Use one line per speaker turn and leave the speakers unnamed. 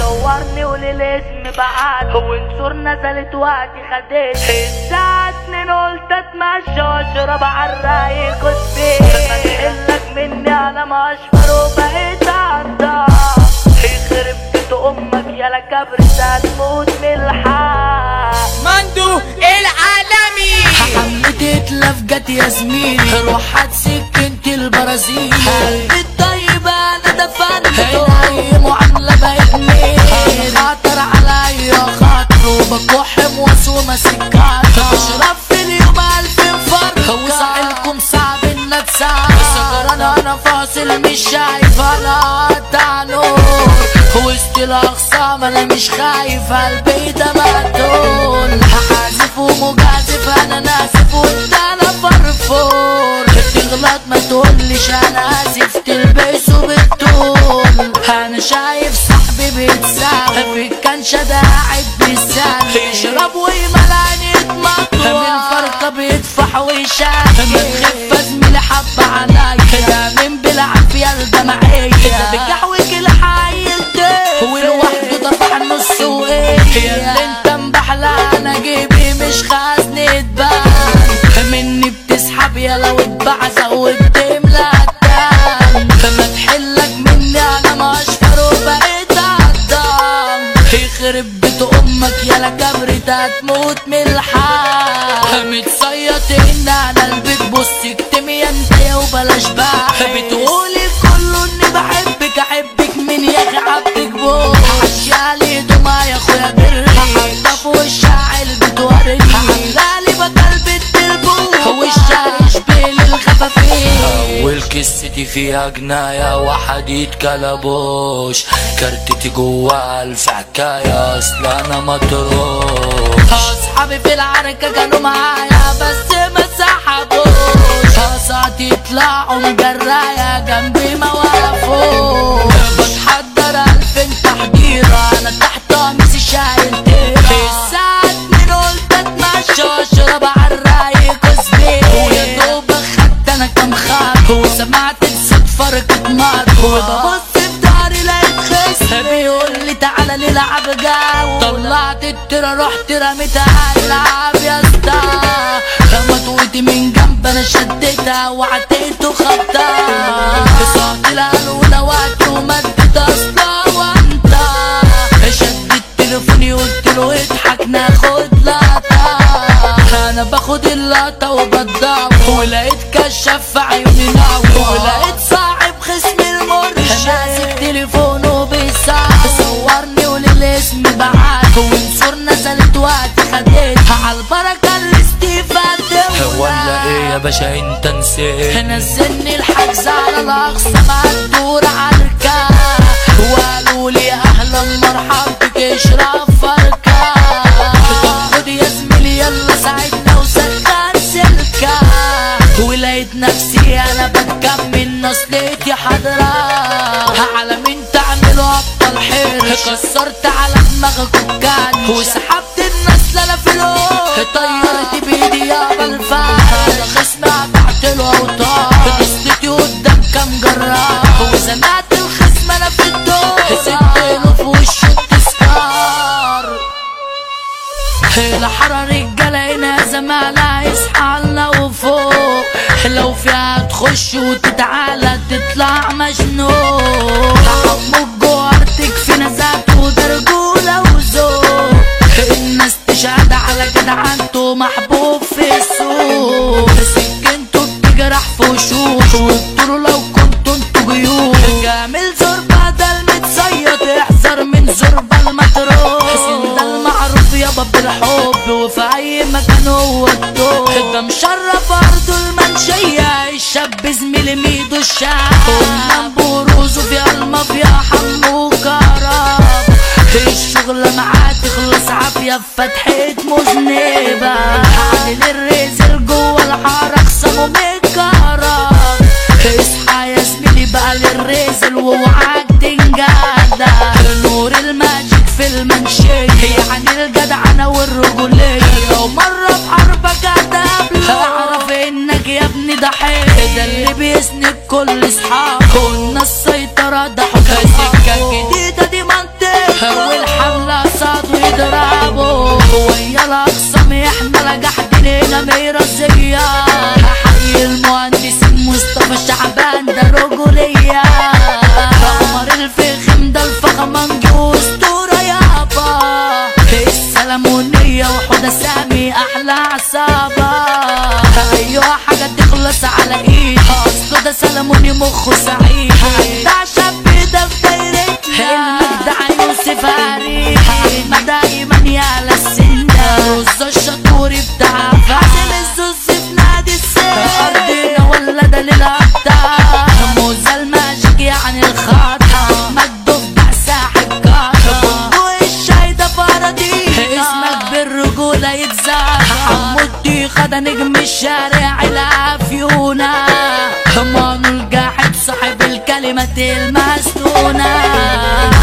صورني وللاسم بعت وانصر نزلت وقتي خدت الساعة اتنين قلت اتمشى واشرب عالرايق وسبيت بتحلك مني على ما اشفر وبقيت عالدار يخرب بيت امك يالا كبرت هتموت من الحق
مندو العالمي
حملتي اتلف جت يا زميلي روح هات سكنت البرازيل قلبي الطيب انا دفنته اي معاملة بقت ميل خاطر عليا خاطر وبكح موسومة سكاته بشرب في اليوم الف فرق وزعلكم صعب ان اتساعد سكران انا فاصل مش شايف انا قطع نور وسط الاخصام انا مش خايف قلبي ده مقتول حازف ومجازف انا ناسف وانت انا فرفور تغلط ما تقولش انا اسف تلبسه بالطول انا شايف صاحبي بيتساوي في الكنشة ده قاعد بيساوي يشرب ويملاني يتمطوع من فرقة بيدفع ويشاكي من خفة زميلي حب عليا ده من بالعافية الجماعية ده بيجحوك الحايل ده ولوحده دفع نص وايه يا اللي انت مبحلى انا جيبي مش خازنة بان مني بتسحب يا لو اتبعزة وبتملى الدم فما تحلك مني انا ما اشفر وبقيت عالدم يخرب بيت امك يالا كبرت هتموت من الحال متصيط ان انا البيت بص اكتمي يا انت يا وبلاش بقى بتقولي كله اني بحبك احبك من يا اخي عبدك بوش عشالي دمى يا اخويا بري حاطه في وشها علبة ورد حملالي بطل بنت البوش وشها يشبه للخفافيش والكستي فيها جناية وحديد كلبوش كارتتي جوا الف حكاية اصل انا مطروش اصحابي في العركة كانوا معايا بس ما سحبوش قصاتي يطلعوا مجراية جنبي ما وقفوش بتحضر الف تحضيرة انا تحت قميصي شايل تيرة الساعة اتنين قلت اتمشى واشرب عالرايق وسبيل ويا دوب خدت انا كام خط وسمعت الصوت فرقة مارك وببص في داري لقيت خصم بيقول لي تعالى نلعب جو طلعت الترى رحت رميتها العب يا اسطى خمطوتي من جنب انا شدتها وعتيت وخبطها صعد القانون وقت ومدت اصلا وانت شدت تليفوني قلت له اضحك ناخد لقطة انا باخد اللقطة وبضعف ولقيت كشاف في عيوني نعوة ولقيت صاحب خصم المرشد ماسك تليفونه بيساعد صورني وللاسم بعت وانصر نزلت وقت خدتها عالبركة الاستفادة
ولا ايه يا باشا انت نسيت
نزلني الحجز على الاقصى مع الدور عالركا وقالوا لي اهلا مرحبا بك اشرف فركا خد يا زميلي يلا ساعدنا وسخن سلكا ولقيت نفسي انا بكمل نصلتي حضرة على مين تعملوا ابطال حرش كسرت على دماغك وكان وسحبت الناس لا في الوقت طيرت بايدي يا بالفعل خصمي قطعت له اوتار نصلتي قدام كام جراح وزنقت الخصم انا في الدور سبت له في وشه التذكار الحرة رجالة هنا زمالة يصحى لنا وفوق لو فيها تخش وتتعالى تطلع مجنون عمك جوارتك في نزات ودرجولة وذوق الناس تشهد على جدعنته محبوب في السوق سكنته بتجرح في وشوش وقلتله لو كنتوا انتوا جيوش جامل زربة ده المتصيط احذر من زربة المطروح حسين ده المعروف يابا بالحب وفي اي مكان هو الدور ده مشرف ارضه المنشية الشاب زميلي ميدو الشعب قدام بروزه في المافيا حمو كرب الشغلة معاه تخلص عافية في فتحة مذنبة عادل الرزل جوه الحارة خصمه متكهرب اصحى يا زميلي بقى للرزل واوعاك تنجدع نور الماجيك في المنشية يعني الجدعنة والرجولية ومرة في حربك هتقابله اعرف انك يا ابني ضحية ده اللي بيسند كل اصحابه كنا السيطرة ده حكاية سكة جديدة دي منطقة نجح ديننا ميراثية حي المهندس مصطفى شعبان ده رجولية عمر الفخم ده الفخمان جو اسطورة يابا السلمونية وحدة سامي أحلى عصابة أيوة حاجة تخلص على إيد أصله ده سلموني مخه سعيد ده شاب ده في دايرتنا المجدع يوسف عريق ما دايما يعلى السنة رز الشطوري بتاع فعسل الزوز في نادي السن أرضنا ولا ده للأبطال موزة الماجيك يعني الخطأ مجدوف ده صاحب كاتا والشاي ده فرضينا اسمك بالرجولة يتزاح حمودي خدا نجم الشارع العافيونة مانو الجاحد صاحب الكلمات المسنونة